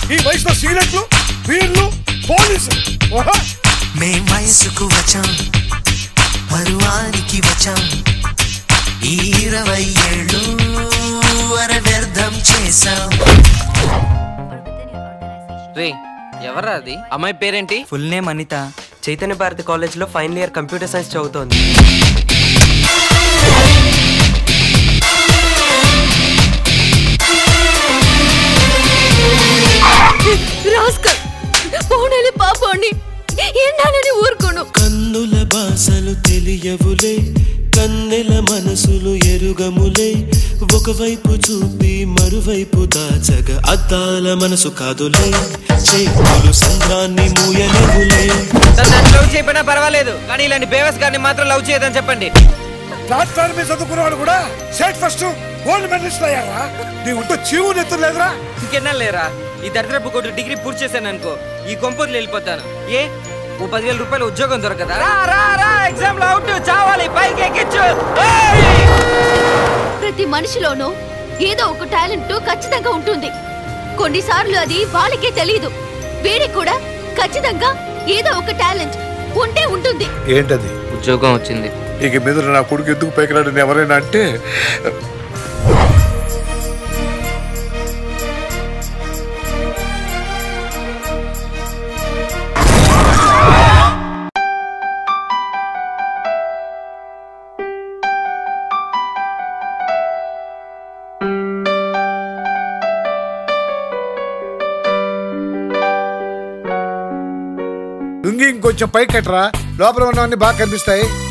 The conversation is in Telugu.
ఈ వయసులో సీరియట్లు వీళ్ళు పోలీసు ఓహో మేం వయసుకు వచ్చాం పరువానికి వచ్చాం ఈ ఇరవై ఏళ్ళు వ్యర్థం చేశాం రే ఎవరా అది అమ్మాయి పేరేంటి ఫుల్ నేమ్ అనిత చైతన్య భారతి కాలేజ్లో ఫైనల్ ఇయర్ కంప్యూటర్ సైన్స్ చదువుతోంది రాస్కల్ పోనీలే పాపోండి ఎండాలని ఊరుకోను కన్నుల బాసలు తెలియవులే కన్నెల మనసులు ఎరుగములే ఒకవైపు చూపి మరువైపు దాచగ అద్దాల మనసు కాదులే చేతులు సంద్రాన్ని మూయలేవులే తను నన్ను లవ్ చేయకపోయినా పర్వాలేదు కానీ ఇలాంటి బేవస్ గారిని మాత్రం లవ్ చేయదని చెప్పండి ప్లాట్ఫామ్ మీద చదువుకున్నవాడు కూడా స్టేట్ ఫస్ట్ గోల్డ్ మెడలిస్ట్ అయ్యారా నీ ఉంటే చీవు నెత్తులు లేదురా ఇంకెన్నా లేరా ఈ దరిద్రపు కొట్టు డిగ్రీ పూర్తి చేశాను అనుకో ఈ కొంపూర్లు వెళ్ళిపోతాను ఏ ఓ పదివేల రూపాయల ఉద్యోగం దొరకదా రా రా రా ఎగ్జామ్ లో అవుట్ చావాలి పైకి ఎక్కించు ఏయ్! ప్రతి మనిషిలోనూ ఏదో ఒక టాలెంట్ ఖచ్చితంగా ఉంటుంది కొన్నిసార్లు అది వాళ్ళకే తెలియదు వీడికి కూడా ఖచ్చితంగా ఏదో ఒక టాలెంట్ ఉంటే ఉంటుంది ఏంటది ఉద్యోగం వచ్చింది ఇక మీద నా కొడుకు ఎందుకు పైకిరాడని ఎవరైనా అంటే లుంగి ఇంకొంచెం పైకి కట్టరా లోపల ఉన్నవన్నీ బాగా కనిపిస్తాయి